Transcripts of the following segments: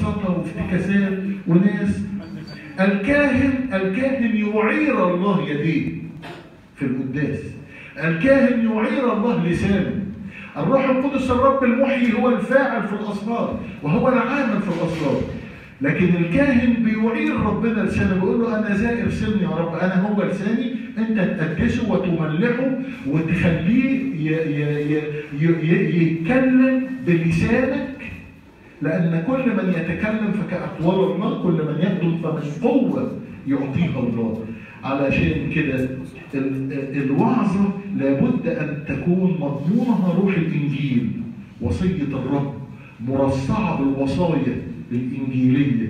ببساطه وافتكاسات وناس الكاهن الكاهن يعير الله يديه في القداس الكاهن يعير الله لسانه الروح القدس الرب المحيي هو الفاعل في الاسرار وهو العامل في الاسرار لكن الكاهن بيعير ربنا لسانه بيقول له انا زائر ارسلني يا رب انا هو لساني انت تقدسه وتملحه وتخليه ي- ي- ي- ي- يتكلم بلسانك لأن كل من يتكلم فكأقوال الله كل من يبدو فمن قوة يعطيها الله علشان كده ال- الوعظة لابد أن تكون مضمونها روح الإنجيل وصية الرب مرصعة بالوصايا الإنجيلية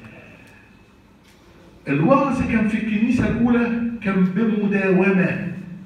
الوعظ كان في الكنيسة الأولى كان بمداومة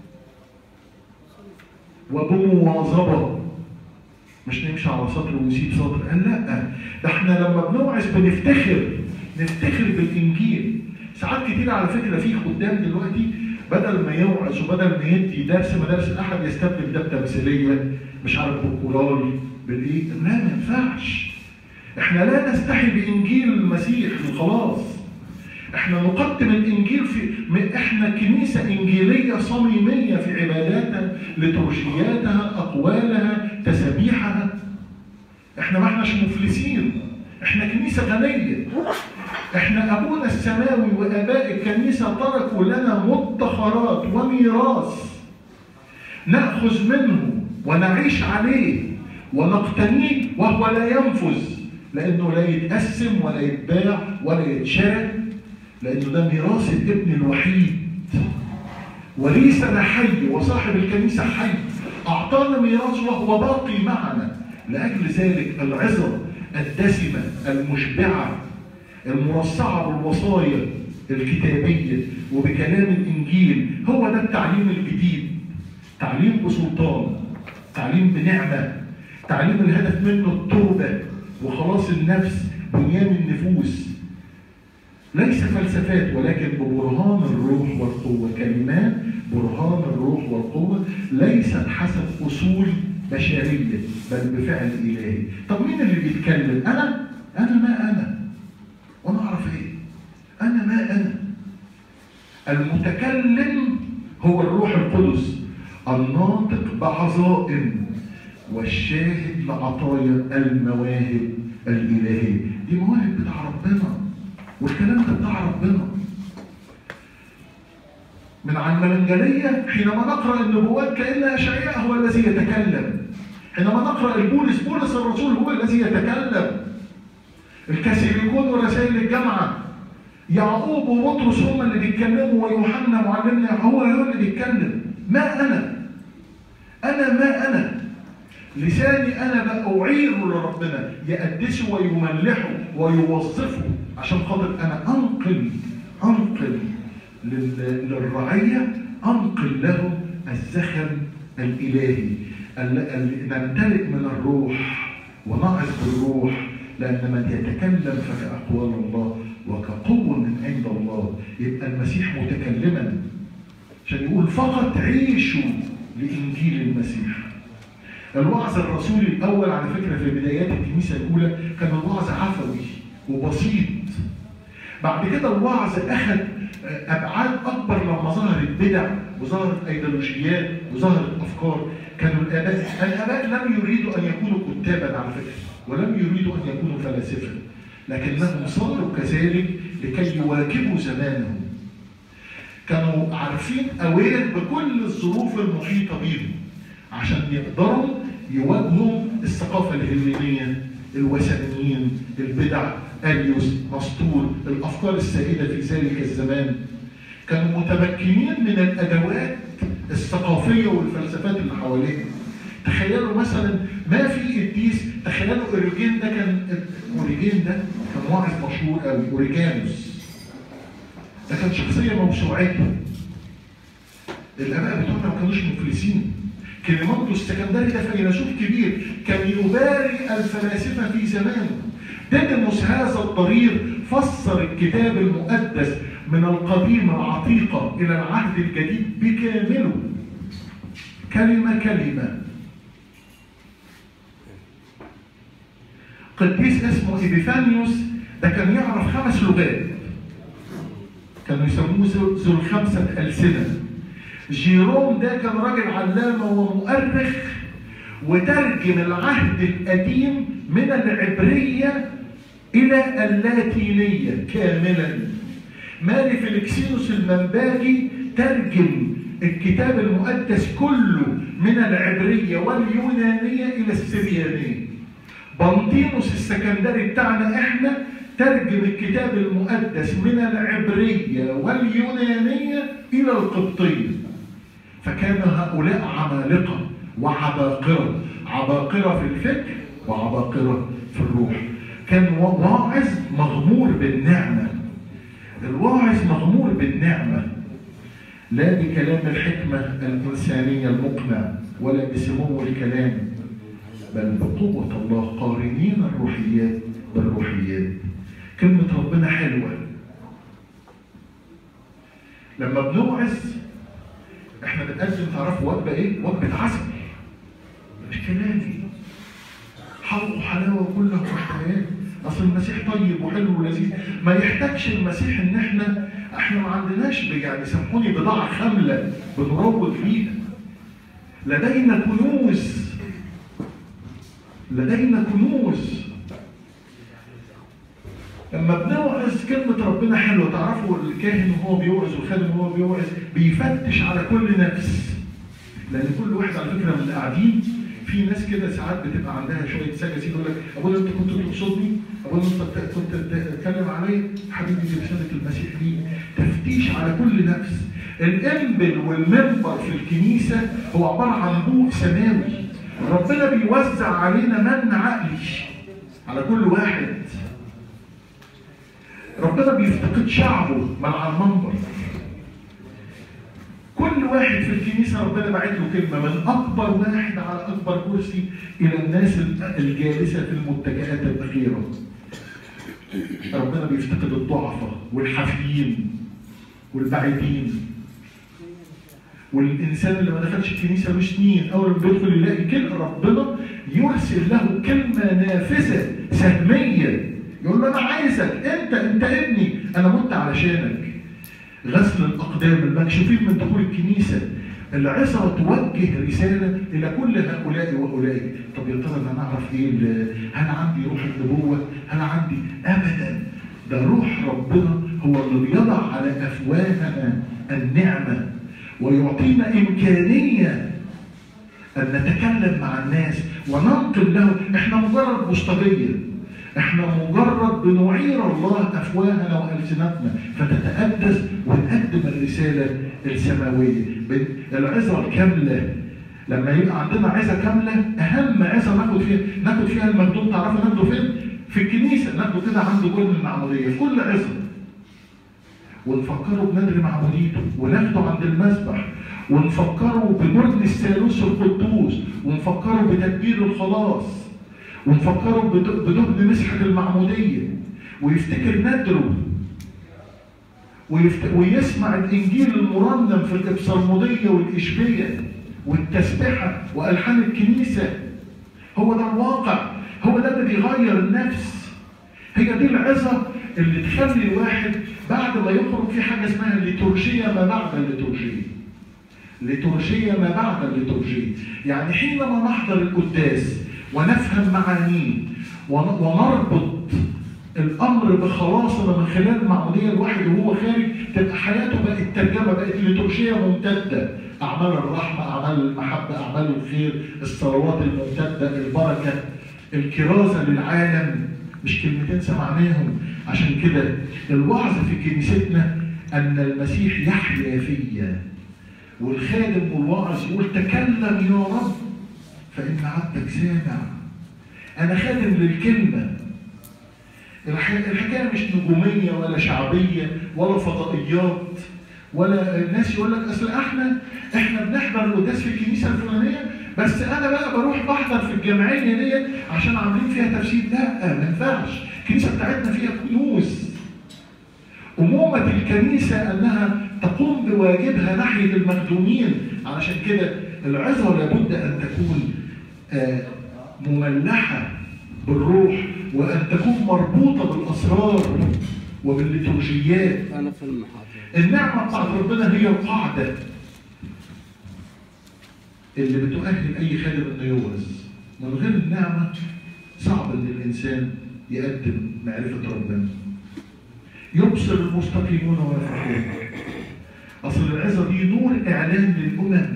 وبمواظبة مش نمشي على سطر ونسيب سطر قال لا ده احنا لما بنوعظ بنفتخر نفتخر بالانجيل ساعات كتير على فكره في خدام دلوقتي بدل ما يوعظ وبدل ما يدي درس مدارس الاحد يستبدل ده بتمثيليه مش عارف بالكورال بالايه لا ما ينفعش احنا لا نستحي بانجيل المسيح وخلاص احنا نقدم الانجيل في م- احنا كنيسه انجيليه صميميه في عباداتها لترجياتها اقوالها تسابيحها احنا ما احناش مفلسين احنا كنيسه غنيه احنا ابونا السماوي واباء الكنيسه تركوا لنا مدخرات وميراث ناخذ منه ونعيش عليه ونقتنيه وهو لا ينفذ لانه لا يتقسم ولا يتباع ولا يتشرى لانه ده ميراث الابن الوحيد وريثنا حي وصاحب الكنيسه حي اعطانا ميراث وهو باقي معنا لاجل ذلك العظه الدسمه المشبعه المرصعه بالوصايا الكتابيه وبكلام الانجيل هو ده التعليم الجديد تعليم بسلطان تعليم بنعمه تعليم الهدف منه التوبه وخلاص النفس بنيان النفوس ليس فلسفات ولكن ببرهان الروح والقوة كلمات برهان الروح والقوة ليست حسب أصول بشرية بل بفعل إلهي طب مين اللي بيتكلم أنا أنا ما أنا وأنا أعرف إيه أنا ما أنا المتكلم هو الروح القدس الناطق بعظائم والشاهد لعطايا المواهب الإلهية دي مواهب بتاع ربنا والكلام ده بتاع ربنا من على المنجلية حينما نقرأ النبوات كأن أشعياء هو الذي يتكلم حينما نقرأ البولس بولس الرسول هو الذي يتكلم الكاثوليكون ورسائل الجامعة يعقوب وبطرس هم اللي بيتكلموا ويوحنا معلمنا هو هو اللي بيتكلم ما أنا أنا ما أنا لساني أنا بأعيره لربنا يقدسه ويملحه ويوظفه عشان خاطر أنا أنقل أنقل لل- للرعية أنقل لهم الزخم الإلهي ال- ال- نمتلئ من الروح ونعظ بالروح لأن من يتكلم فكأقوال الله وكقوة من عند الله يبقى المسيح متكلما عشان يقول فقط عيشوا لإنجيل المسيح الوعظ الرسولي الأول على فكرة في بدايات الكنيسة الأولى كان الوعظ عفوي وبسيط بعد كده الوعظ أخذ أبعاد أكبر لما ظهرت بدع وظهرت أيديولوجيات وظهرت أفكار كانوا الآباء الآباء لم يريدوا أن يكونوا كتابا على فكرة ولم يريدوا أن يكونوا فلاسفة لكنهم صاروا كذلك لكي يواكبوا زمانهم كانوا عارفين أوير بكل الظروف المحيطة بيهم عشان يقدروا يواجهوا الثقافة الهلينية الوثنيين البدع أريوس مسطور الأفكار السائدة في ذلك الزمان كانوا متمكنين من الأدوات الثقافية والفلسفات اللي حواليهم تخيلوا مثلا ما في قديس تخيلوا اوريجين ده كان اوريجين ده كان واعظ مشهور قوي اوريجانوس ده كان شخصية موسوعية الآباء بتوعنا ما كانوش مفلسين كليماندو السكندري ده فيلسوف كبير كان يباري الفلاسفة في زمانه ديدموس هذا الضرير فسر الكتاب المقدس من القديم العتيقة إلى العهد الجديد بكامله كلمة كلمة قديس اسمه ايبيفانيوس ده كان يعرف خمس لغات كانوا يسموه ذو ذو الخمسة ألسنة جيروم ده كان راجل علامة ومؤرخ وترجم العهد القديم من العبرية إلى اللاتينية كاملا ماري فيليكسينوس المنباجي ترجم الكتاب المقدس كله من العبرية واليونانية إلى السريانية بنطينوس السكندري بتاعنا احنا ترجم الكتاب المقدس من العبرية واليونانية إلى القبطية فكان هؤلاء عمالقة وعباقرة عباقرة في الفكر وعباقرة في الروح كان واعظ مغمور بالنعمة الواعظ مغمور بالنعمة لا بكلام الحكمة الإنسانية المقنع ولا بسمو الكلام بل بقوة الله قارنين الروحيات بالروحيات كلمة ربنا حلوة لما بنوعظ احنا بنقدم تعرفوا وجبة ايه؟ وجبة عسل مش كلامي حلو وحلاوة كلها وحياة اصل المسيح طيب وحلو ولذيذ ما يحتاجش المسيح ان احنا احنا ما عندناش يعني سامحوني بضاعة خاملة بنروج ليها لدينا كنوز لدينا كنوز لما بنوعظ كلمة ربنا حلوة تعرفوا الكاهن وهو بيوعظ والخادم وهو بيوعظ بيفتش على كل نفس لأن كل واحد على فكرة من اللي قاعدين في ناس كده ساعات بتبقى عندها شوية سجاسين يقول لك أبونا أنت كنت تقصدني؟ أبونا أنت كنت تتكلم عليا؟ حبيبي دي رسالة المسيح دي تفتيش على كل نفس الانبل والمنبر في الكنيسة هو عبارة عن بوق سماوي ربنا بيوزع علينا من عقلي على كل واحد ربنا بيفتقد شعبه مع المنبر كل واحد في الكنيسة ربنا باعت له كلمة من أكبر واحد على أكبر كرسي إلى الناس الجالسة في المتكئات الأخيرة ربنا بيفتقد الضعفاء والحافيين والبعيدين والإنسان اللي ما دخلش الكنيسة مش مين أول ما بيدخل يلاقي كلمة ربنا يرسل له كلمة نافذة سهمية يقول له أنا عايزك أنت أنت ابني أنا مت علشانك غسل الأقدام المكشوفين من دخول الكنيسة العظة توجه رسالة إلى كل هؤلاء وأولئك طب يا ترى أنا أعرف إيه هل عندي روح النبوة هل عندي أبدا ده روح ربنا هو اللي بيضع على أفواهنا النعمة ويعطينا إمكانية أن نتكلم مع الناس وننقل لهم إحنا مجرد مصطبية احنا مجرد بنعير الله افواهنا والسنتنا فتتقدس ونقدم الرساله السماويه العظه الكامله لما يبقى عندنا عظه كامله اهم عظه ناخد فيها ناخد فيها المخدوم تعرفوا ناخده فين؟ في الكنيسه ناخده كده عند جول المعموديه في كل عظه ونفكره بندر معموديته وناخده عند المسبح ونفكره بجرد الثالوث القدوس ونفكره بتدبير الخلاص ونفكره بدهن مسحة المعمودية ويفتكر ندره ويفت... ويسمع الإنجيل المرنم في الإبصالمودية والإشبية والتسبحة وألحان الكنيسة هو ده الواقع هو ده اللي بيغير النفس هي دي العظة اللي تخلي الواحد بعد ما يخرج في حاجة اسمها الليتورجية ما بعد الليتورجية ليتورجية ما بعد الليتورجية يعني حينما نحضر القداس ونفهم معانيه ونربط الامر بخلاصنا من خلال المعموديه الواحد وهو خارج تبقى حياته بقت ترجمه بقت ليتورجيه ممتده اعمال الرحمه اعمال المحبه اعمال الخير الصلوات الممتده البركه الكرازه للعالم مش كلمتين سمعناهم عشان كده الوعظ في كنيستنا ان المسيح يحيا فيا والخادم والواعظ يقول تكلم يا رب فإن عبدك سامع أنا خادم للكلمة الحكاية مش نجومية ولا شعبية ولا فضائيات ولا الناس يقول لك اصل احنا احنا بنحضر القداس في الكنيسه الفلانيه بس انا بقى بروح بحضر في الجمعيه ديت عشان عاملين فيها تفسير لا ما ينفعش الكنيسه بتاعتنا فيها كنوز أمومة الكنيسة أنها تقوم بواجبها ناحية المخدومين علشان كده العظة لابد أن تكون مملحة بالروح وأن تكون مربوطة بالأسرار وبالليتورجيات انا في المحاضره النعمة بتاعت ربنا هي القاعدة اللي بتؤهل أي خادم إنه يوعظ من غير النعمة صعب إن الإنسان يقدم معرفة ربنا يبصر المستقيمون ويفرحون أصل العظة دي نور إعلان للأمم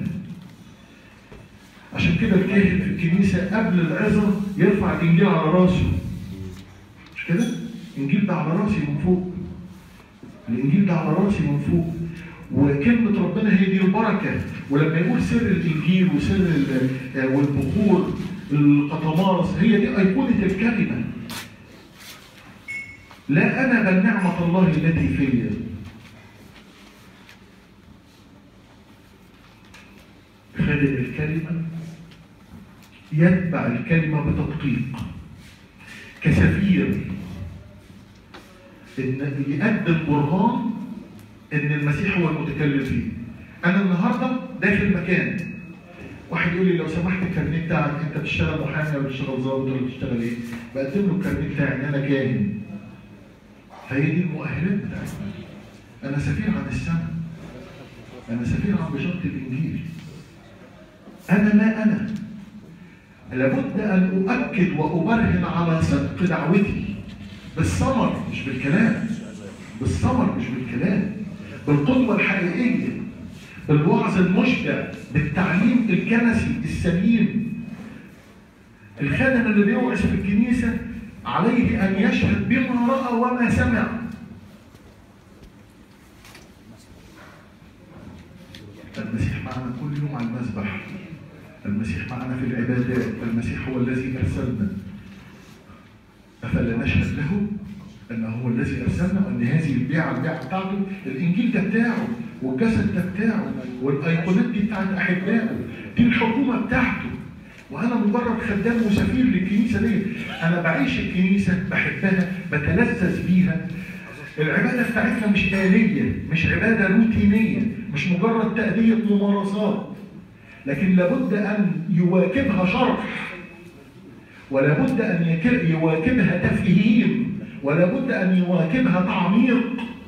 عشان كده الكاهن في الكنيسة قبل العظة يرفع الإنجيل على راسه مش كده؟ الإنجيل ده على راسي من فوق الانجيل ده على راسي من فوق وكلمة ربنا هي دي البركة ولما يقول سر الانجيل وسر ال- آه، والبخور القطمارس هي دي أيقونة الكلمة لا أنا بل نعمة الله التي فيا خادم الكلمة يتبع الكلمة بتدقيق كسفير ان يقدم برهان ان المسيح هو المتكلم فيه انا النهارده داخل مكان واحد يقول لي لو سمحت الكارنيه بتاعك انت بتشتغل محامي ولا بتشتغل ظابط ولا بتشتغل ايه؟ بقدم له الكارنيه بتاعي ان انا كاهن فهي دي المؤهلات بتاعتنا انا سفير عن السماء انا سفير عن بشاره الانجيل انا ما انا لابد ان اؤكد وابرهن على صدق دعوتي بالثمر مش بالكلام بالثمر مش بالكلام بالقدوة الحقيقية بالوعظ المشبع بالتعليم الكنسي السليم الخادم اللي بيوعظ في الكنيسة عليه أن يشهد بما رأى وما سمع المسيح معنا كل يوم على المذبح المسيح معنا في العبادات المسيح هو الذي أرسلنا أفلا نشهد له أنه هو الذي أرسلنا وأن هذه البيعة البيعة بتاعته الإنجيل ده بتاعه والجسد ده بتاعه والأيقونات دي بتاعت أحبائه دي الحكومة بتاعته وأنا مجرد خدام وسفير للكنيسة دي أنا بعيش الكنيسة بحبها بتلذذ بيها العبادة بتاعتنا مش آلية مش عبادة روتينية مش مجرد تأدية ممارسات لكن لابد أن يواكبها شرح ولا بد ان يك- يواكبها تفهيم ولا بد ان يواكبها تعميق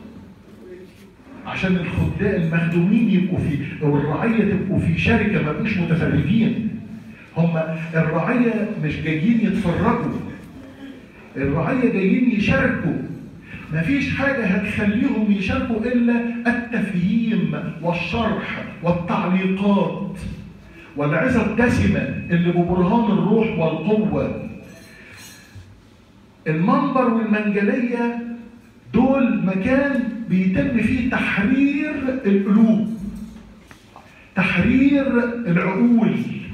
عشان الخدام المخدومين يبقوا في او الرعيه تبقوا في شركه ما يبقوش متفرجين هم الرعيه مش جايين يتفرجوا الرعيه جايين يشاركوا مفيش حاجة هتخليهم يشاركوا إلا التفهيم والشرح والتعليقات والعظة الدسمة اللي ببرهان الروح والقوة المنبر والمنجلية دول مكان بيتم فيه تحرير القلوب تحرير العقول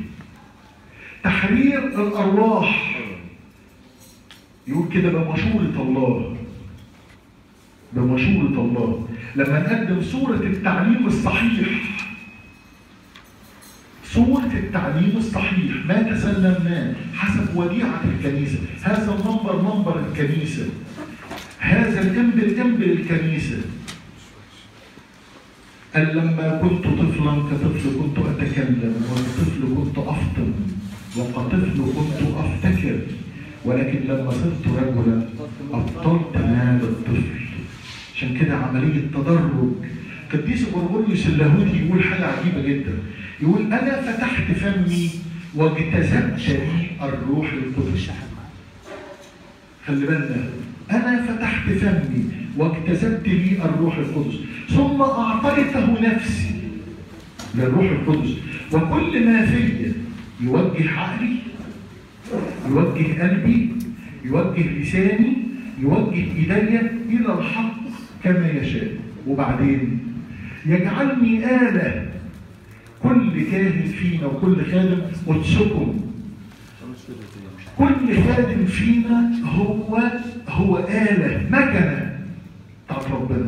تحرير الأرواح يقول كده بمشورة الله بمشورة الله لما نقدم صورة التعليم الصحيح صورة التعليم الصحيح ما تسلمناه حسب وديعة الكنيسة هذا المنبر منبر الكنيسة هذا الإنبل إنبل الكنيسة قال لما كنت طفلا كطفل كنت أتكلم وكطفل كنت أفطن وكطفل كنت أفتكر ولكن لما صرت رجلا أبطلت مال الطفل عشان كده عملية تدرج قديس غرغوريوس اللاهوتي يقول حاجة عجيبة جدا يقول أنا فتحت فمي واجتذبت لي الروح القدس خلي بالنا أنا فتحت فمي واجتذبت لي الروح القدس ثم أعطيته نفسي للروح القدس وكل ما فيا يوجه عقلي يوجه قلبي يوجه لساني يوجه ايديا الى الحق كما يشاء وبعدين يجعلني آلة كل كاهن فينا وكل خادم قدسكم كل خادم فينا هو هو آلة مكنة بتاعت ربنا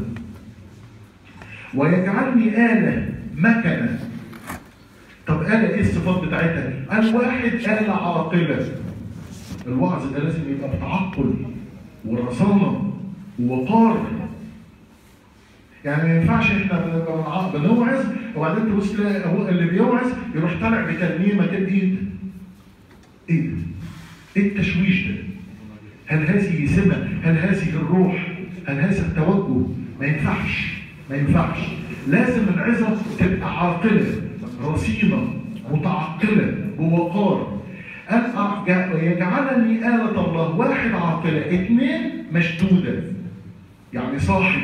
ويجعلني آلة مكنة طب آلة ايه الصفات بتاعتها؟ قال واحد آلة عاقلة الوعظ ده لازم يبقى بتعقل ورصانة ووقار يعني ما ينفعش احنا بنبقى مع- بنوعظ وبعدين تبص تلاقي هو اللي بيوعظ يروح طالع بترنيمه كده ايه ده؟ ايه ده؟ ايه التشويش ده؟ هل هذه سمة هل هذه الروح هل هذا التوجه ما ينفعش ما ينفعش لازم العظة تبقى عاقلة رصينة متعقلة بوقار قال يجعلني آلة الله واحد عاقلة اثنين مشدودة يعني صاحي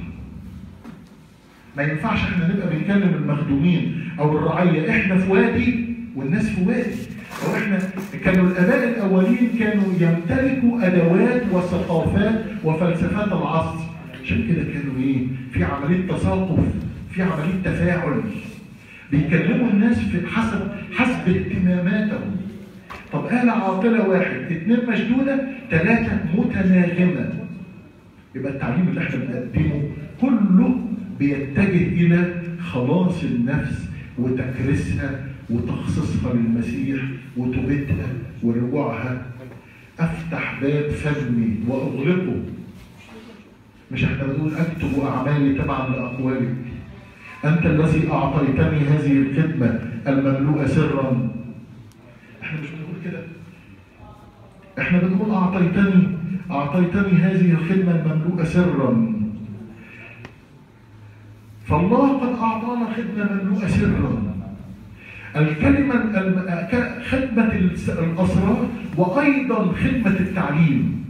ما ينفعش احنا نبقى بنكلم المخدومين او الرعية احنا في وادي والناس في وادي او احنا كانوا الاباء الاولين كانوا يمتلكوا ادوات وثقافات وفلسفات العصر عشان كده كانوا ايه في عمليه تساقف في عمليه تفاعل بيكلموا الناس في حسب حسب اهتماماتهم طب آلة عاقلة واحد اثنين مشدودة ثلاثة متناغمة يبقى التعليم اللي احنا بنقدمه كله بيتجه إلى خلاص النفس وتكريسها وتخصيصها للمسيح وتوبتها ورجوعها افتح باب فمي واغلقه مش احنا بنقول اكتب اعمالي تبعا لاقوالك انت الذي اعطيتني هذه الخدمه المملوءه سرا احنا مش بنقول كده احنا بنقول اعطيتني اعطيتني هذه الخدمه المملوءه سرا فالله قد اعطانا خدمه مملوءه سرا الكلمة خدمة الأسرار وأيضا خدمة التعليم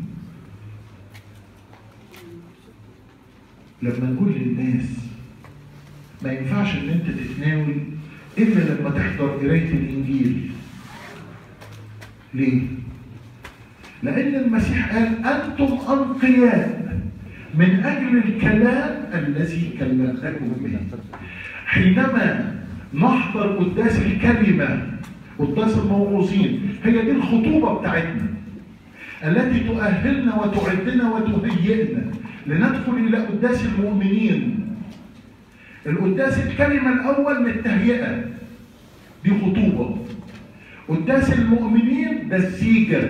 لما نقول للناس ما ينفعش ان انت تتناول الا لما تحضر قرايه الانجيل ليه لان المسيح قال انتم انقياء من اجل الكلام الذي كلمتكم به حينما نحضر قداس الكلمة قداس الموعوظين هي دي الخطوبة بتاعتنا التي تؤهلنا وتعدنا وتهيئنا لندخل إلى قداس المؤمنين القداس الكلمة الأول من التهيئة دي خطوبة قداس المؤمنين ده الزيجة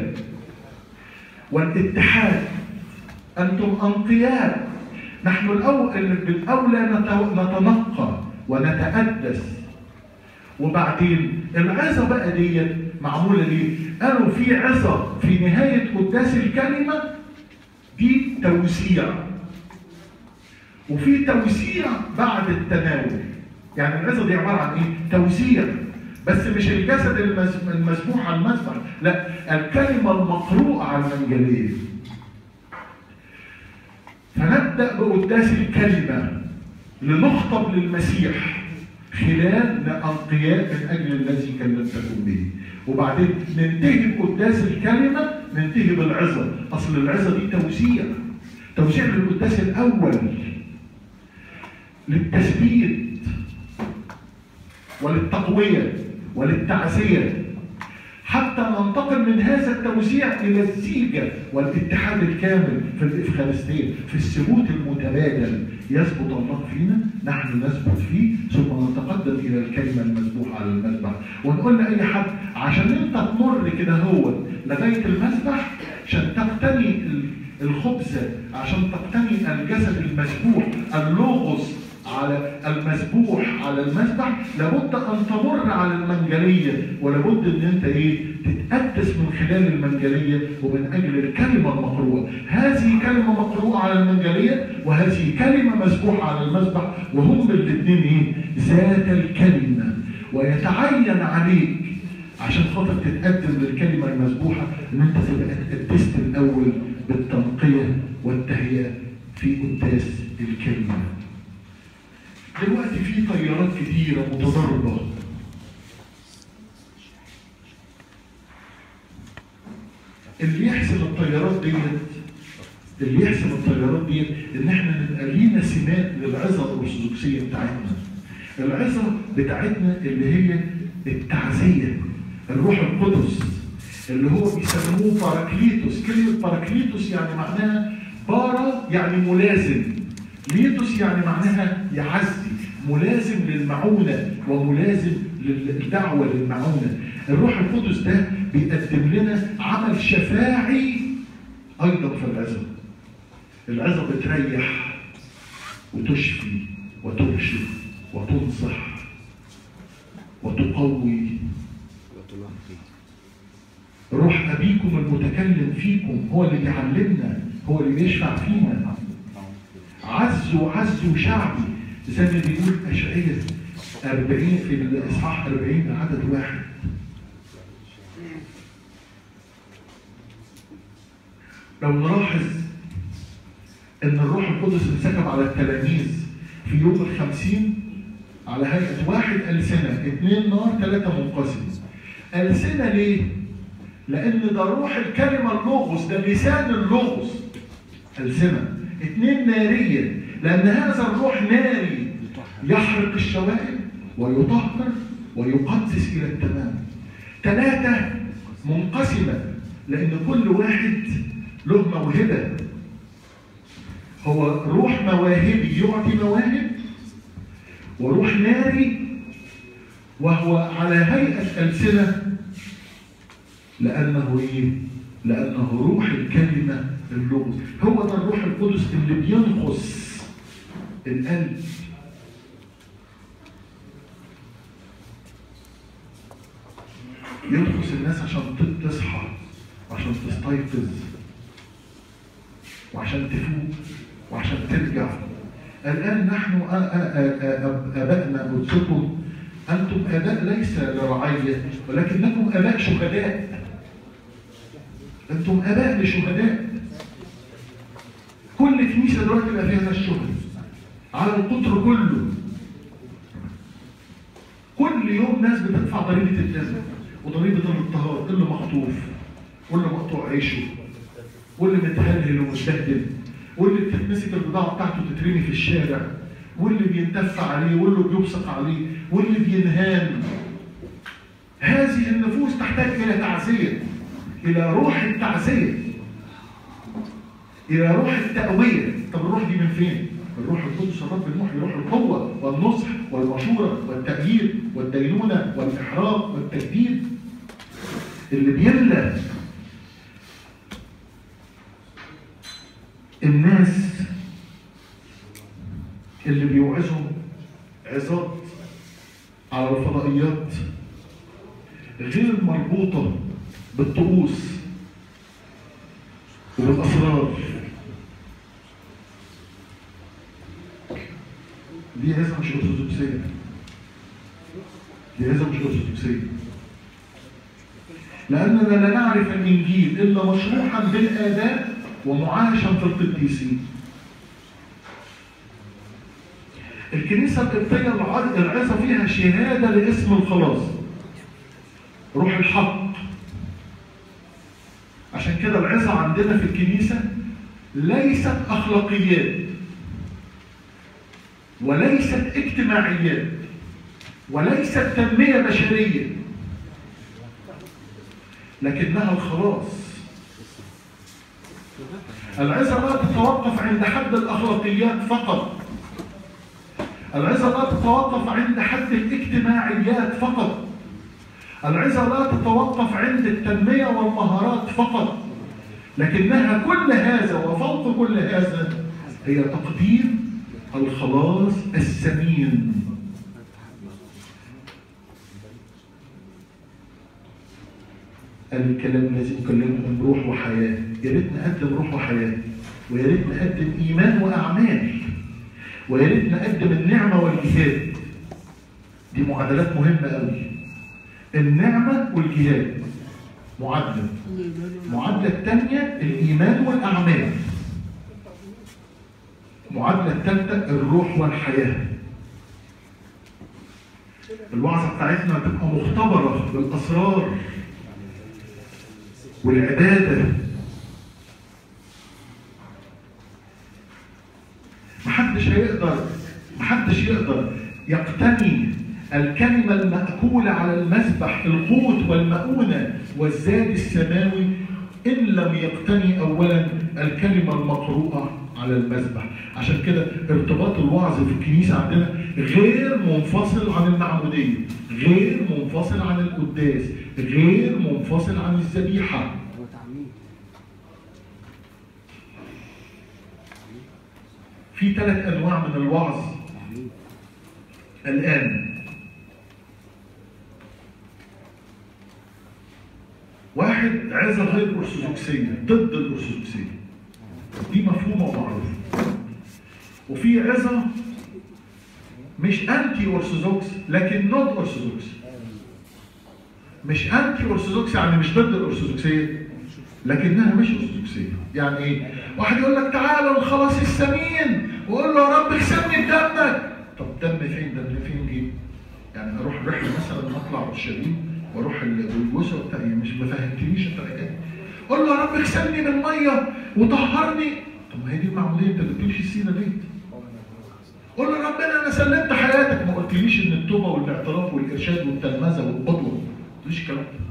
والاتحاد أنتم أنقياء نحن الأول بالأولى نتنقى ونتأدس وبعدين العظة بقى ديت معمولة ليه؟ قالوا في عظة في نهاية قداس الكلمة دي توسيع وفي توسيع بعد التناول يعني العظة دي عبارة عن ايه؟ توسيع بس مش الجسد المسبوح على المسبح لا الكلمة المقروءة على المنجلية فنبدأ بقداس الكلمة لنخطب للمسيح خلال أنقياء من أجل الذي كلمتكم به وبعدين ننتهي بقداس الكلمة ننتهي بالعظة أصل العظة دي توزيع توزيع للقداس الأول للتثبيت وللتقوية وللتعزية حتى ننتقل من هذا التوزيع إلى الزيجة والاتحاد الكامل في الإفخارستية في الثبوت المتبادل يثبت الله فينا نحن نثبت فيه ثم نتقدم إلى الكلمة المذبوحة على المذبح ونقول لأي حد عشان أنت تمر كده هو لغاية المذبح عشان تقتني الخبزة عشان تقتني الجسد المذبوح اللوغوس على المذبوح على المذبح لابد ان تمر على المنجليه ولابد ان انت ايه تتقدس من خلال المنجليه ومن اجل الكلمه المقروءه هذه كلمه مقروءه على المنجليه وهذه كلمه مذبوحه على المذبح وهم الاثنين ايه ذات الكلمه ويتعين عليك عشان خاطر تتقدم للكلمه المذبوحه ان انت تبقى اتقدست الاول بالتنقيه والتهيئه في قداس الكلمه دلوقتي في طيارات كتيرة متضاربة اللي يحسب الطيارات ديت اللي يحسب الطيارات ديت ان احنا نبقى لينا سمات للعظه الارثوذكسيه بتاعتنا. العظه بتاعتنا اللي هي التعزيه الروح القدس اللي هو بيسموه باراكليتوس كلمه باراكليتوس يعني معناها بارا يعني ملازم ليتوس يعني معناها يعزي ملازم للمعونة وملازم للدعوة للمعونة الروح القدس ده بيقدم لنا عمل شفاعي أيضا في العظة العظة بتريح وتشفي وترشد وتنصح وتقوي روح ابيكم المتكلم فيكم هو اللي بيعلمنا هو اللي بيشفع فينا عزوا عزوا شعبي زي ما بيقول اشعياء 40 في الاصحاح 40 عدد واحد لو نلاحظ ان الروح القدس انسكب على التلاميذ في يوم الخمسين على هيئة واحد ألسنة اثنين نار ثلاثة منقسم ألسنة ليه؟ لأن ده روح الكلمة اللغز ده لسان اللغز ألسنة اثنين نارية لأن هذا الروح ناري يحرق الشوائب ويطهر ويقدس إلى التمام ثلاثة منقسمة لأن كل واحد له موهبة هو روح مواهبي يعطي مواهب وروح ناري وهو على هيئة ألسنة لأنه إيه؟ لأنه روح الكلمة اللغز هو ده الروح القدس اللي بينقص القلب ينقص الناس عشان تصحى وعشان تستيقظ وعشان تفوق وعشان ترجع الآن نحن آبائنا قدسكم أنتم آباء ليس لرعية ولكنكم آباء شهداء أنتم آباء لشهداء كل كنيسة دلوقتي بقى فيها ناس شهداء على القطر كله كل يوم ناس بتدفع ضريبة الدم وضريبة الاضطهاد اللي مخطوف واللي مقطوع عيشه واللي متهلهل ومتبهدل واللي بتتمسك البضاعة بتاعته تترمي في الشارع واللي بينتف عليه واللي بيبصق عليه واللي بينهان هذه النفوس تحتاج إلى تعزية إلى روح التعزية إلى روح التقوية طب الروح دي من فين؟ الروح القدس الرب المحيي روح القوة والنصح والمشورة والتأييد والدينونة والإحراق والتجديد اللي بيملى الناس اللي بيوعظوا عظات على الفضائيات غير مربوطة بالطقوس وبالأسرار دي عظة مش أرثوذكسية دي عظة مش أرثوذكسية لأننا لا نعرف الإنجيل إلا مشروحا بالآباء ومعايشا في القديسين الكنيسة القبطية العظة فيها شهادة لاسم الخلاص روح الحق عشان كده العظة عندنا في الكنيسة ليست أخلاقيات وليست اجتماعيات وليست تنمية بشرية لكنها الخلاص العظة لا تتوقف عند حد الأخلاقيات فقط العظة لا تتوقف عند حد الاجتماعيات فقط العظة لا تتوقف عند التنمية والمهارات فقط لكنها كل هذا وفوق كل هذا هي تقديم الخلاص السمين قال الكلام الذي أكلمكم روح وحياة يا ريت نقدم روح وحياة ويا ريت نقدم إيمان وأعمال ويا ريت نقدم النعمة والجهاد دي معادلات مهمة قوي النعمة والجهاد معادلة المعادلة الثانية الإيمان والأعمال المعادلة الثالثة الروح والحياة الوعظة بتاعتنا تبقى مختبرة بالأسرار والعبادة محدش هيقدر محدش يقدر يقتني الكلمة المأكولة على المذبح القوت والمؤونة والزاد السماوي إن لم يقتني أولا الكلمة المقروءة على المذبح عشان كده ارتباط الوعظ في الكنيسة عندنا غير منفصل عن المعمودية غير منفصل عن القداس غير منفصل عن الذبيحة في ثلاث أنواع من الوعظ الآن واحد عظة غير أرثوذكسية ضد الأرثوذكسية دي مفهومة ومعروفة وفي عظة مش أنتي أرثوذكس لكن نوت أرثوذكس مش أنتي أرثوذكس يعني مش ضد الأرثوذكسية لكنها مش أرثوذكسية يعني إيه؟ واحد يقول لك تعالى الخلاص السمين وقول له يا رب اغسلني بدمك طب دم فين دم فين جه؟ يعني اروح رحله مثلا اطلع اورشليم واروح الجلجوسه وبتاع مش ما فهمتنيش انت الحكايه قول له يا رب اغسلني بالميه وطهرني طب ما هي دي المعموديه انت ما بتقولش السيره دي قول له ربنا انا سلمت حياتك ما قلتليش ان التوبه والاعتراف والارشاد والتلمذه والقدوه ما قلتليش الكلام ده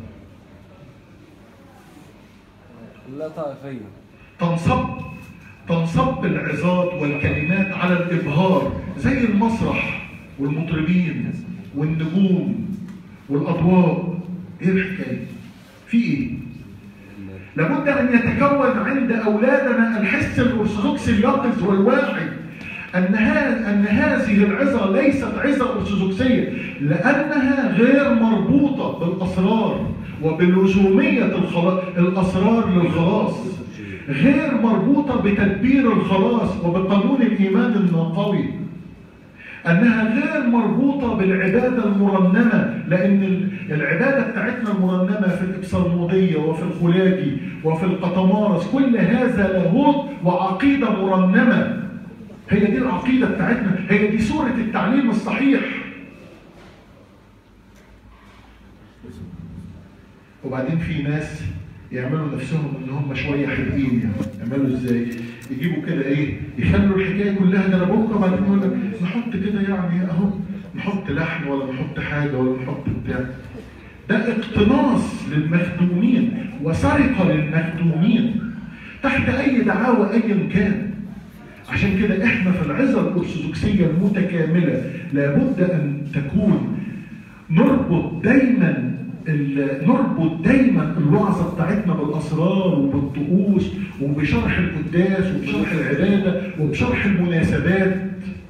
لا طائفية تنصب تنصب العظات والكلمات على الابهار زي المسرح والمطربين والنجوم والاضواء ايه الحكايه في ايه لابد ان يتكون عند اولادنا الحس الارثوذكسي اليقظ والواعي ان ها- ان هذه العظه ليست عظه ارثوذكسيه لانها غير مربوطه بالاسرار وبلزوميه الخلاص الاسرار للخلاص غير مربوطه بتدبير الخلاص وبقانون الايمان النقوي انها غير مربوطه بالعباده المرنمه لان ال- العباده بتاعتنا المرنمه في الابصالموديه وفي الخلاجي وفي القطمارس كل هذا لاهوت وعقيده مرنمه هي دي العقيده بتاعتنا هي دي صوره التعليم الصحيح وبعدين في ناس يعملوا نفسهم ان هم شويه حلوين يعني يعملوا ازاي؟ يجيبوا كده ايه؟ يخلوا الحكايه كلها ده انا بكره بعدين يقول لك نحط كده يعني اهو نحط لحم ولا نحط حاجه ولا نحط بتاع ده اقتناص للمخدومين وسرقه للمخدومين تحت اي دعاوى ايا كان عشان كده احنا في العظه الارثوذكسيه المتكامله لابد ان تكون نربط دايما ال- نربط دايما الوعظه بتاعتنا بالاسرار وبالطقوس وبشرح القداس وبشرح العباده وبشرح المناسبات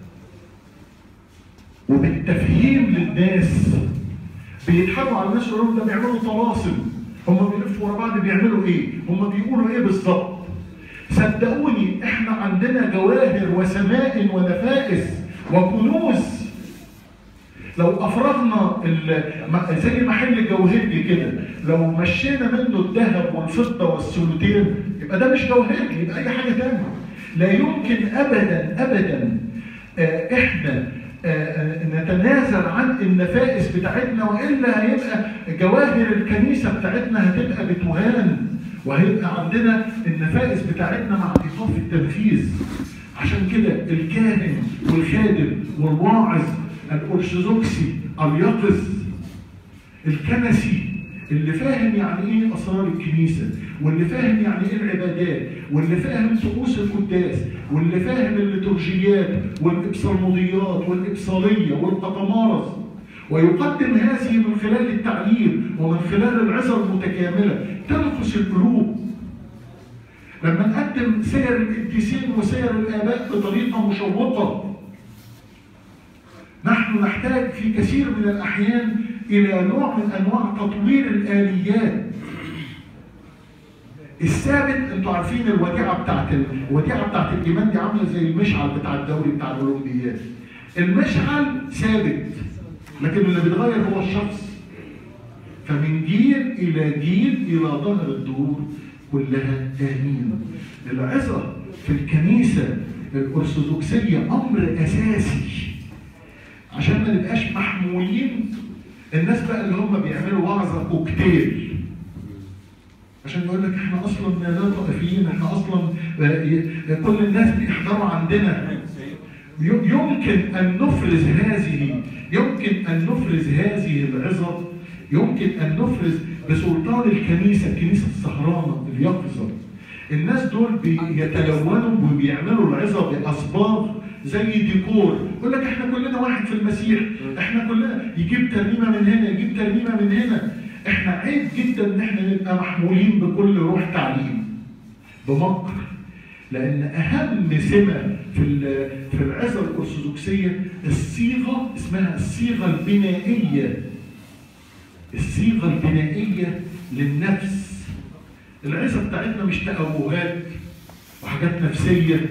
وبالتفهيم للناس بيضحكوا على الناس يقولوا لهم ده بيعملوا طلاسم هم بيلفوا ورا بعض بيعملوا ايه؟ هم بيقولوا ايه بالظبط؟ صدقوني احنا عندنا جواهر وسماء ونفائس وكنوز لو افرغنا ال- م- زي محل الجوهرجي كده لو مشينا منه الذهب والفضه والسولوتين يبقى ده مش جوهرجي يبقى اي حاجه تانية لا يمكن ابدا ابدا آه، احنا آه، آه، نتنازل عن النفائس بتاعتنا والا هيبقى جواهر الكنيسه بتاعتنا هتبقى بتهان وهيبقى عندنا النفائس بتاعتنا مع ايقاف التنفيذ عشان كده الكاهن والخادم والواعظ الارثوذكسي اليقظ الكنسي اللي فاهم يعني ايه اسرار الكنيسه واللي فاهم يعني ايه العبادات واللي فاهم طقوس القداس واللي فاهم الليتورجيات والابصالموديات والابصاليه والقطمارس ويقدم هذه من خلال التعليم ومن خلال العظه المتكامله تنقص القلوب لما نقدم سير القديسين وسير الاباء بطريقه مشوقه نحن نحتاج في كثير من الاحيان الى نوع من انواع تطوير الاليات الثابت انتوا عارفين الوديعه بتاعت الوديعه بتاعت الايمان دي عامله زي المشعل بتاع الدوري بتاع الاولمبياد المشعل ثابت لكن اللي بيتغير هو الشخص فمن جيل الى جيل الى ظهر الدهور كلها امين العظه في الكنيسه الارثوذكسيه امر اساسي عشان ما نبقاش محمولين الناس بقى اللي هم بيعملوا وعظه كوكتيل عشان يقول لك احنا اصلا لا طائفيين احنا اصلا آه، ي- كل الناس بيحضروا عندنا ي- يمكن ان نفرز هذه يمكن ان نفرز هذه العظه يمكن ان نفرز بسلطان الكنيسه الكنيسه السهرانه اليقظه الناس دول بيتلونوا وبيعملوا العظه باصباغ زي ديكور يقول لك احنا كلنا واحد في المسيح احنا كلنا يجيب ترنيمه من هنا يجيب ترنيمه من هنا احنا عيب جدا ان احنا نبقى محمولين بكل روح تعليم بمكر لان اهم سمه في ال- في العظه الارثوذكسيه الصيغه اسمها الصيغه البنائيه الصيغه البنائيه للنفس العزة بتاعتنا مش تأوهات وحاجات نفسية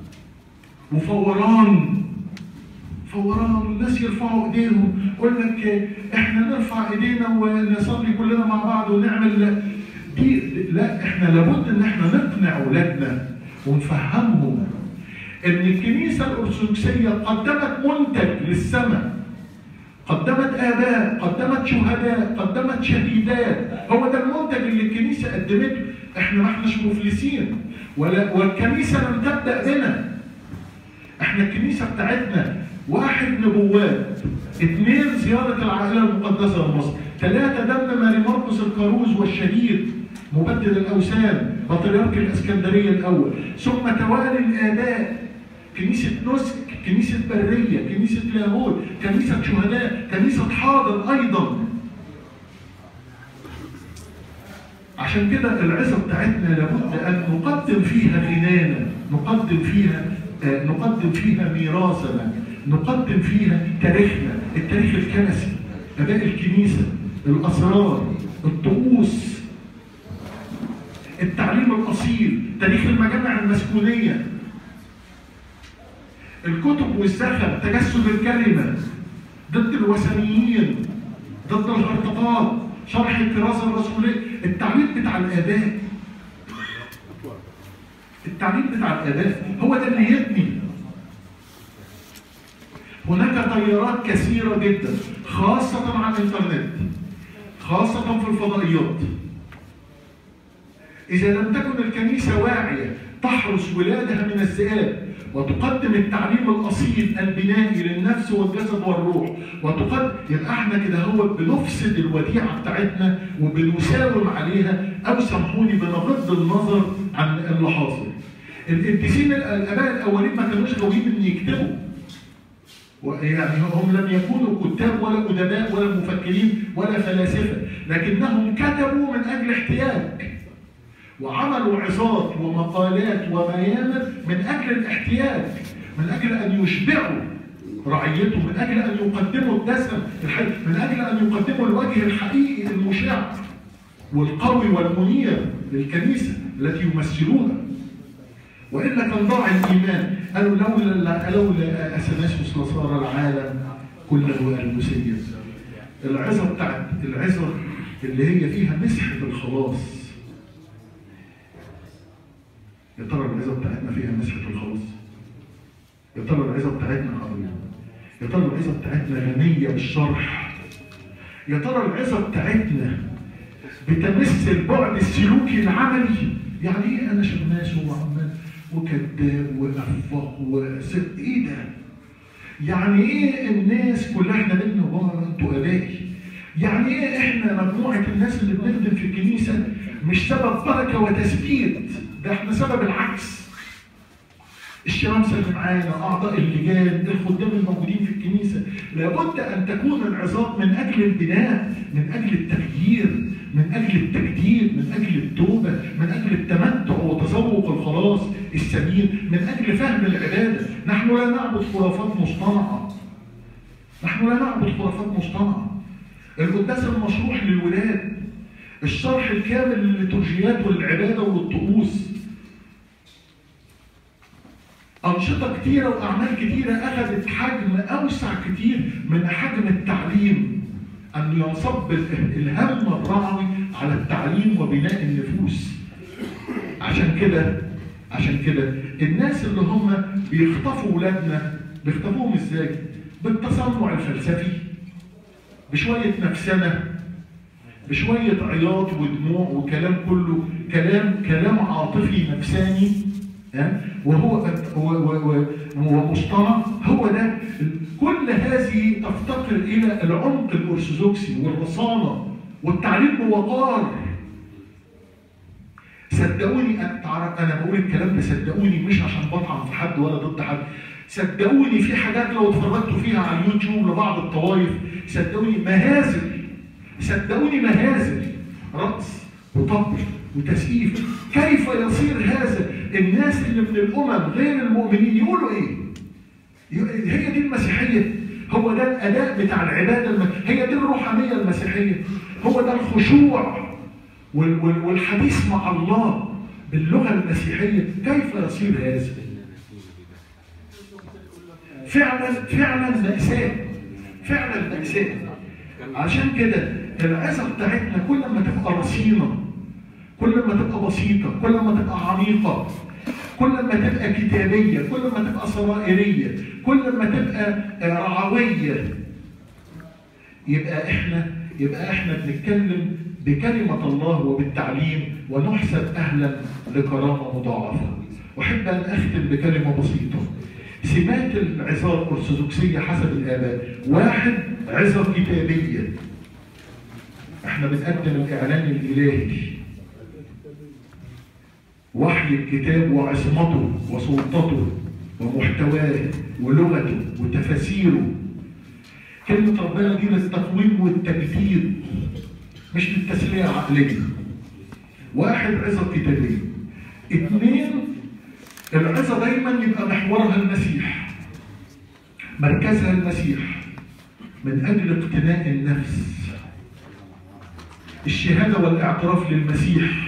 وفوران فوران الناس يرفعوا ايديهم يقول لك احنا نرفع ايدينا ونصلي كلنا مع بعض ونعمل دي لا احنا لابد ان احنا نقنع اولادنا ونفهمهم ان الكنيسه الارثوذكسيه قدمت منتج للسماء قدمت اباء قدمت شهداء قدمت شهيدات هو ده المنتج اللي الكنيسه قدمته احنا ما احناش مفلسين ولا والكنيسه لم تبدا بنا احنا الكنيسه بتاعتنا واحد نبوات اثنين زيارة العائلة المقدسة لمصر ثلاثة دم ماري مرقس الكاروز والشهيد مبدل الأوثان بطريرك الإسكندرية الأول ثم توالي الآباء كنيسة نسك كنيسة برية كنيسة لاهوت كنيسة شهداء كنيسة حاضر أيضا عشان كده العظة بتاعتنا لابد أن نقدم فيها غنانا نقدم فيها آه، نقدم فيها ميراثنا نقدم فيها تاريخنا التاريخ الكنسي اباء الكنيسه الاسرار الطقوس التعليم الاصيل تاريخ المجامع المسكونيه الكتب والزخم تجسد الكلمه ضد الوثنيين ضد الهرطقات شرح الكراسه الرسوليه التعليم بتاع الاباء التعليم بتاع الاباء هو ده اللي يبني هناك تيارات كثيرة جدا خاصة على الإنترنت خاصة في الفضائيات إذا لم تكن الكنيسة واعية تحرس ولادها من الذئاب وتقدم التعليم الأصيل البنائي للنفس والجسد والروح وتقدم يبقى احنا كده هو بنفسد الوديعة بتاعتنا وبنساوم عليها أو سامحوني بنغض النظر عن اللي حاصل. القديسين الآباء الأولين ما كانوش غاويين إن يكتبوا يعني هم لم يكونوا كتاب ولا أدباء ولا مفكرين ولا فلاسفة لكنهم كتبوا من أجل احتياج وعملوا عظات ومقالات وميامر من أجل الاحتياج من أجل أن يشبعوا رعيتهم من أجل أن يقدموا الدسم من أجل أن يقدموا الوجه الحقيقي المشع والقوي والمنير للكنيسة التي يمثلونها والا كان ضاع الايمان قالوا لولا لولا اثناسيوس لصار العالم كله المسير العظه بتاعت العظه اللي هي فيها مسحه الخلاص يا ترى العظه بتاعتنا فيها مسحه الخلاص يا ترى العظه بتاعتنا قويه يا ترى العظه بتاعتنا غنيه بالشرح يا ترى العظه بتاعتنا بتمس البعد السلوكي العملي يعني ايه انا شماس وعمال وكذاب وافق وست ايه ده؟ يعني ايه الناس كلها احنا بينا وبابا انتوا ابائي؟ يعني ايه احنا مجموعه الناس اللي بنخدم في الكنيسه مش سبب بركه وتثبيت ده احنا سبب العكس الشمامسه اللي معانا اعضاء اللجان الخدام الموجودين في الكنيسه لابد ان تكون العظات من اجل البناء من اجل التغيير من اجل التجديد من اجل التوبه من اجل التمتع وتذوق الخلاص السمين من اجل فهم العباده نحن لا نعبد خرافات مصطنعه نحن لا نعبد خرافات مصطنعه القداس المشروح للولاد الشرح الكامل للليتورجيات والعباده والطقوس أنشطة كتيرة وأعمال كتيرة أخذت حجم أوسع كتير من حجم التعليم أن ينصب الهم الرعوي على التعليم وبناء النفوس عشان كده عشان كده الناس اللي هم بيخطفوا ولادنا بيخطفوهم ازاي؟ بالتصنع الفلسفي بشوية نفسنة بشوية عياط ودموع وكلام كله كلام كلام عاطفي نفساني وهو ومصطنع هو ده كل هذه تفتقر الى العمق الارثوذكسي والرصانه والتعليم بوقار صدقوني انا بقول الكلام ده صدقوني مش عشان بطعن في حد ولا ضد حد صدقوني في حاجات لو اتفرجتوا فيها على اليوتيوب لبعض الطوائف صدقوني مهازل صدقوني مهازل رقص وطبل وتسقيف كيف يصير هذا الناس اللي من الامم غير المؤمنين يقولوا ايه هي دي المسيحيه هو ده الاداء بتاع العباده الم... هي دي الروحانيه المسيحيه هو ده الخشوع وال- وال- والحديث مع الله باللغة المسيحية كيف يصير هذا؟ فعلا فعلا مأساة فعلا مأساة عشان كده العظة بتاعتنا كل ما تبقى رصينة كل ما تبقى بسيطة كل ما تبقى عميقة كل ما تبقى كتابية كل ما تبقى سرائرية كل ما تبقى آه، رعوية يبقى احنا يبقى احنا بنتكلم بكلمة الله وبالتعليم ونحسب أهلا لكرامة مضاعفة أحب أن أختم بكلمة بسيطة سمات العظات الأرثوذكسية حسب الآباء واحد عظة كتابية احنا بنقدم الإعلان الإلهي وحي الكتاب وعصمته وسلطته ومحتواه ولغته وتفاسيره كلمة ربنا دي للتقويم والتجديد مش للتسلية عقلية واحد عظة كتابية اثنين العظة دايما يبقى محورها المسيح مركزها المسيح من أجل اقتناء النفس الشهادة والاعتراف للمسيح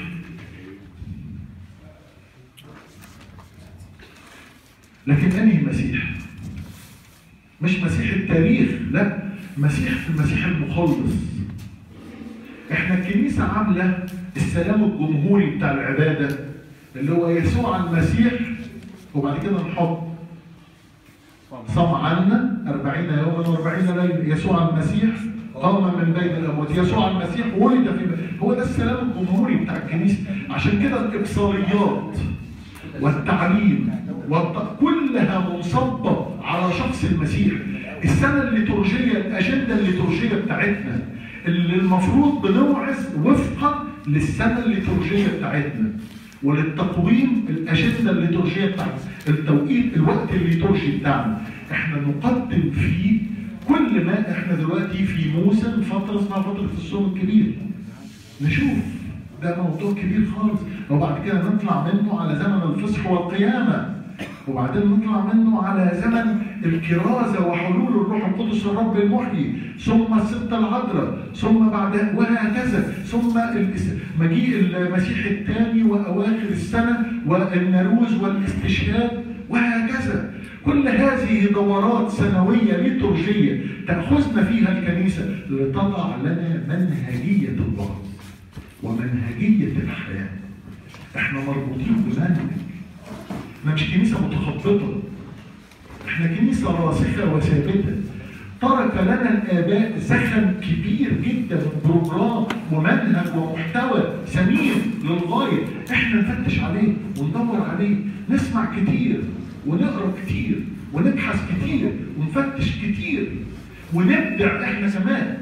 لكن أنهي مسيح؟ مش مسيح التاريخ لا مسيح المسيح المخلص احنا الكنيسة عاملة السلام الجمهوري بتاع العبادة اللي هو يسوع المسيح وبعد كده نحط صام عنا أربعين يوما وأربعين ليلة يسوع المسيح قام من بين الأموات يسوع المسيح ولد في هو ده السلام الجمهوري بتاع الكنيسة عشان كده الإبصاريات والتعليم والت... كلها منصبة على شخص المسيح السنة الليتورجية الأجندة الليتورجية بتاعتنا اللي المفروض بنوعظ وفقا للسنة الليتورجية بتاعتنا وللتقويم الأجندة الليتورجية بتاعتنا التوقيت الوقت الليتورجي بتاعنا احنا نقدم فيه كل ما احنا دلوقتي في موسم فترة اسمها فترة الصوم الكبير نشوف ده موضوع كبير خالص وبعد كده نطلع منه على زمن الفصح والقيامة وبعدين نطلع منه على زمن الكرازة وحلول الروح القدس الرب المحيي ثم الستة العذراء ثم بعد وهكذا ثم الاس- مجيء المسيح الثاني وأواخر السنة والنروز والاستشهاد وهكذا كل هذه دورات سنوية ليتورجية تأخذنا فيها الكنيسة لتضع لنا منهجية الوعظ ومنهجية الحياة احنا مربوطين بمنهج احنا مش كنيسة متخبطة احنا كنيسة راسخة وثابتة ترك لنا الآباء زخم كبير جدا بروجرام ومنهج ومحتوى ثمين للغاية احنا نفتش عليه وندور عليه نسمع كتير ونقرا كتير ونبحث كتير ونفتش كتير ونبدع احنا كمان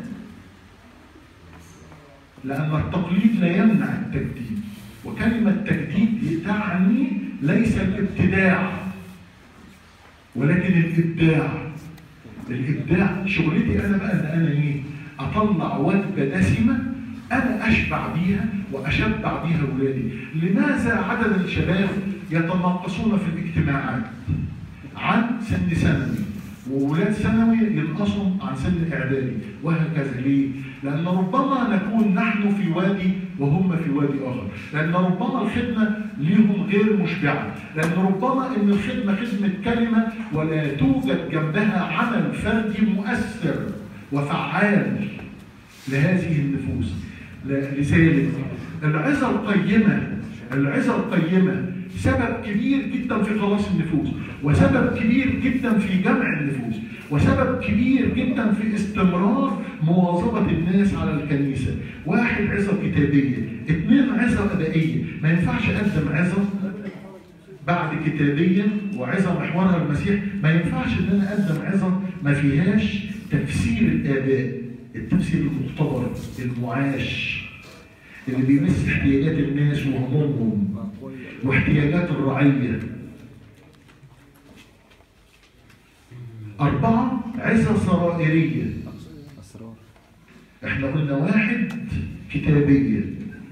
لأن التقليد لا يمنع التجديد وكلمة تجديد تعني ليس الابتداع ولكن الإبداع الإبداع شغلتي أنا بقى إن أنا إيه؟ أطلع وجبة دسمة أنا أشبع بيها وأشبع بيها أولادي لماذا عدد الشباب يتناقصون في الاجتماعات عن سن ثانوي وولاد ثانوي ينقصوا عن سن اعدادي وهكذا ليه؟ لان ربما نكون نحن في وادي وهم في وادي اخر، لان ربما الخدمه ليهم غير مشبعه، لان ربما ان الخدمه خدمه كلمه ولا توجد جنبها عمل فردي مؤثر وفعال لهذه النفوس. ل- لذلك العظه القيمه العظه القيمه سبب كبير جدا في خلاص النفوس وسبب كبير جدا في جمع النفوس وسبب كبير جدا في استمرار مواظبة الناس على الكنيسة واحد عظة كتابية اثنين عظة أدائية ما ينفعش أقدم عظة بعد كتابية وعظة محورها المسيح ما ينفعش ان انا اقدم عظة ما فيهاش تفسير الآباء التفسير المختبر المعاش اللي بيمس احتياجات الناس وهمومهم واحتياجات الرعية أربعة عظة سرائرية أسرار احنا قلنا واحد كتابية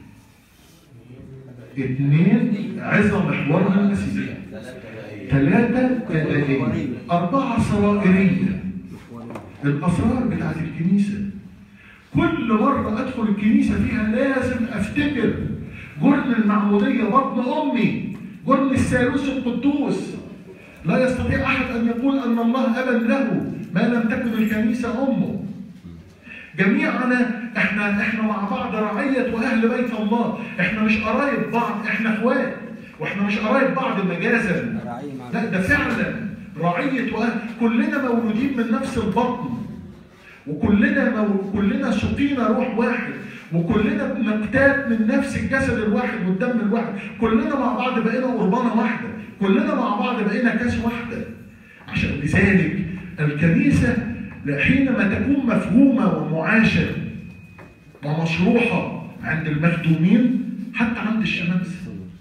اثنين عظة محورها المسيح ثلاثة تدائية أربعة سرائرية الأسرار بتاعت الكنيسة كل مرة أدخل الكنيسة فيها لازم أفتكر جرن المعمودية بطن أمي جرن الثالوث القدوس لا يستطيع أحد أن يقول أن الله أبا له ما لم تكن الكنيسة أمه جميعنا احنا احنا مع بعض رعية واهل بيت الله احنا مش قرايب بعض احنا اخوات واحنا مش قرايب بعض مجازا رعية مع لا ده فعلا رعية واهل كلنا مولودين من نفس البطن وكلنا مو... كلنا سقينا روح واحد وكلنا بنقتات من نفس الجسد الواحد والدم الواحد كلنا مع بعض بقينا قربانة واحدة كلنا مع بعض بقينا كاس واحدة عشان لذلك الكنيسة حينما تكون مفهومة ومعاشة ومشروحة عند المخدومين حتى عند الشمامسة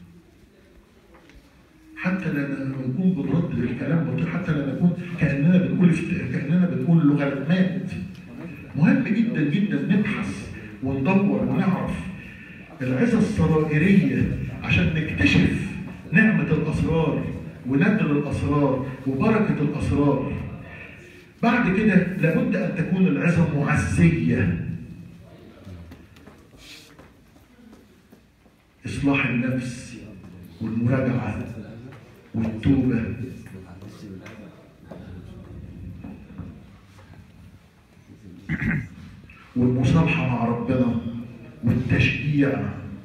حتى لما نكون بنرد الكلام بطيء حتى لما نكون كاننا بنقول كاننا بنقول لوغاريتمات مهم جدا جدا نبحث وندور ونعرف العظه السرائريه عشان نكتشف نعمه الاسرار وندر الاسرار وبركه الاسرار بعد كده لابد ان تكون العظه معزيه اصلاح النفس والمراجعه والتوبه والمصالحة مع ربنا والتشجيع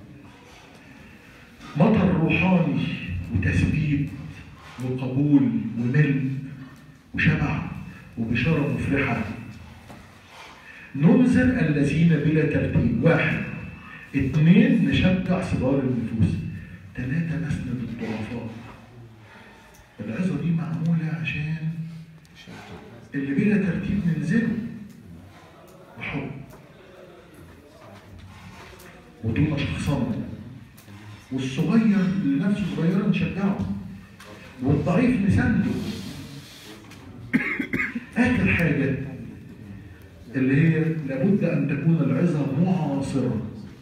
مطر روحاني وتثبيت وقبول وملء وشبع وبشارة مفرحة ننذر الذين بلا ترتيب واحد اثنين نشجع صغار النفوس ثلاثة نسند الضعفاء العظة دي معمولة عشان اللي بلا ترتيب ننزله بحب ودون شخصنة والصغير اللي نفسه صغيرة نشجعه والضعيف نسنده آخر حاجة اللي هي لابد أن تكون العظة معاصرة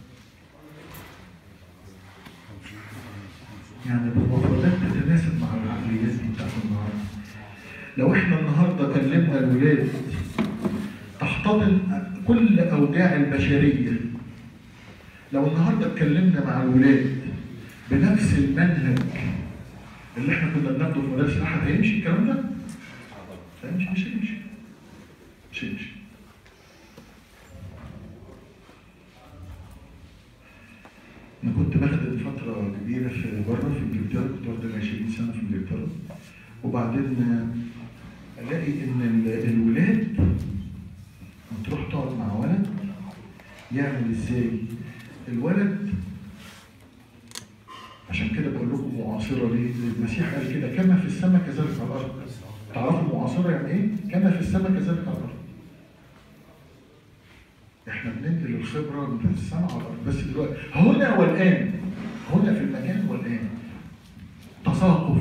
يعني بالمفردات تتناسب مع العقليات دي بتاعت النهارده لو احنا النهارده كلمنا الولاد تحتضن كل اوجاع البشريه لو النهارده اتكلمنا مع الولاد بنفس المنهج اللي احنا كنا بناخده في مدارس الاحد هيمشي الكلام ده؟ هيمشي مش هيمشي مش هيمشي انا كنت بخدم فتره كبيره في بره في انجلترا كنت واخد 20 سنه في انجلترا وبعدين الاقي ان ال- الولاد لما تروح تقعد مع ولد يعمل ازاي؟ الولد عشان كده بقول لكم معاصره ليه؟ المسيح قال كده كما في السماء كذلك على الارض. تعرفوا معاصره يعني ايه؟ كما في السماء كذلك على الارض. احنا بننقل الخبره من السماء على الارض بس دلوقتي هنا والان هنا في المكان والان تثاقف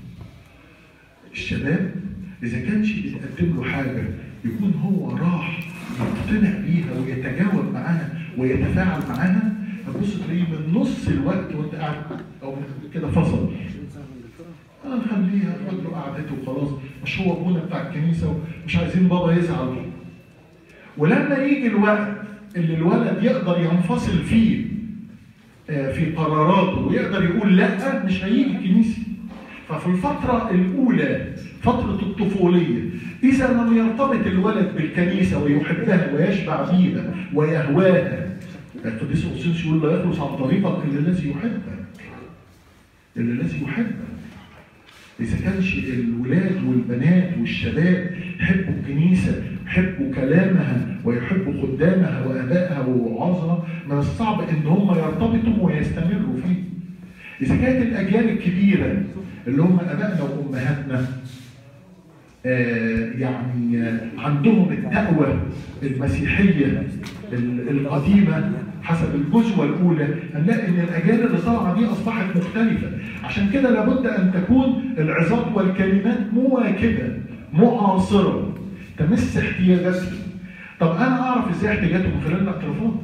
الشباب اذا كانش بيتقدم له حاجه يكون هو راح يقتنع بيها ويتجاوب معاها ويتفاعل معاها هتبص تلاقيه من نص الوقت وانت قاعد او كده فصل اه خليها خد له قعدته وخلاص مش هو ابونا بتاع الكنيسه ومش عايزين بابا يزعل ولما يجي الوقت اللي الولد يقدر ينفصل فيه آه، في قراراته ويقدر يقول لا مش هيجي الكنيسه ففي الفترة الأولى فترة الطفولية إذا لم يرتبط الولد بالكنيسة ويحبها ويشبع بيها ويهواها القديس أوسيس يقول لا يخلص عن طريقك إلا الذي يحبك إلا الذي يحبك إذا كانش الولاد والبنات والشباب يحبوا الكنيسة يحبوا كلامها ويحبوا خدامها وآبائها ووعظها من الصعب إن هم يرتبطوا ويستمروا فيه. إذا كانت الأجيال الكبيرة اللي هم آبائنا وأمهاتنا آه، يعني آه، عندهم التقوى المسيحية ال- القديمة حسب الجزوة الأولى هنلاقي إن الأجيال اللي طالعة دي أصبحت مختلفة عشان كده لابد أن تكون العظات والكلمات مواكبة معاصرة تمس احتياجاتهم طب أنا أعرف إزاي احتياجاتهم من خلال الاعترافات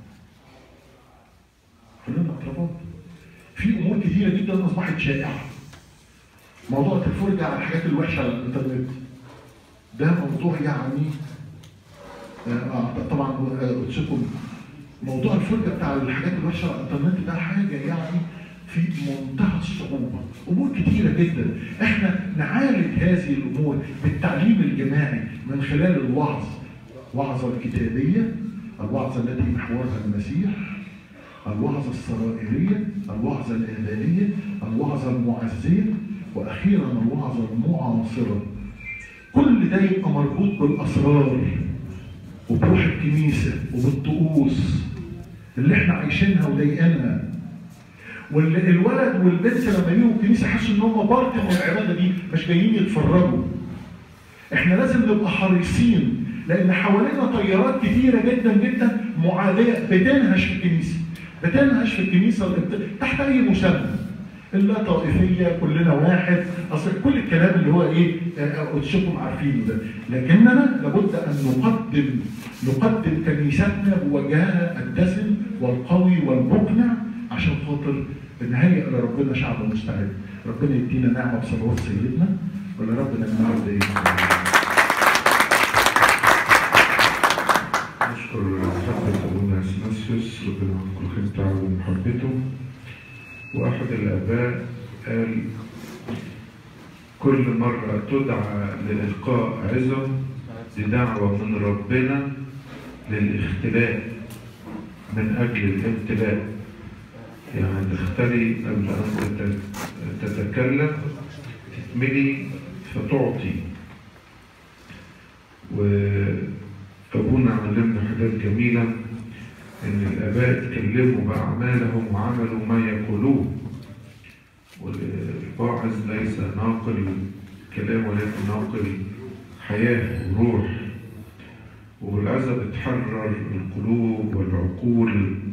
خلال الاعترافات في أمور كثيرة جدا أصبحت شائعة موضوع الفرجة على الحاجات الوحشة على الإنترنت ده موضوع يعني آه، طبعا آه، قدسكم موضوع الفرجه بتاع الحاجات الوحشه على الانترنت ده حاجه يعني في منتهى الصعوبه، امور كتيره جدا، احنا نعالج هذه الامور بالتعليم الجماعي من خلال الوعظ، الوعظه الكتابيه، الوعظه التي محورها المسيح، الوعظه السرائريه، الوعظه الاداريه، الوعظه المعزيه، واخيرا الوعظه المعاصره. كل ده يبقى مربوط بالاسرار وبروح الكنيسه وبالطقوس اللي احنا عايشينها وضايقينها والولد والبنت لما يجوا الكنيسه يحسوا ان هم بارت من العباده دي مش جايين يتفرجوا احنا لازم نبقى حريصين لان حوالينا تيارات كتيره جدا جدا معاديه بتنهش في الكنيسه بتنهش في الكنيسه الابت- تحت اي مسمى اللا طائفيه كلنا واحد اصل كل الكلام اللي هو ايه آه، قدسكم عارفينه ده لكننا لابد ان نقدم نقدم كنيستنا بوجهها الدسم والقوي والمقنع عشان خاطر نهيئ لربنا شعب مستعد ربنا يدينا نعمه بصلوات سيدنا ولا ربنا النهارده ايه نشكر حضرة أبونا أثناسيوس ربنا يكون خير تعبه ومحبته وأحد الآباء قال كل مرة تدعى لإلقاء عظة دي دعوة من ربنا للاختلاء من أجل الابتلاء يعني تختلي قبل أن تت- تتكلم تتملي فتعطي وأبونا علمنا حاجات جميلة إن الآباء اتكلموا بأعمالهم وعملوا ما يقولوه والواعظ ليس ناقل كلام ولكن ناقل حياة وروح والعزة بتحرر القلوب والعقول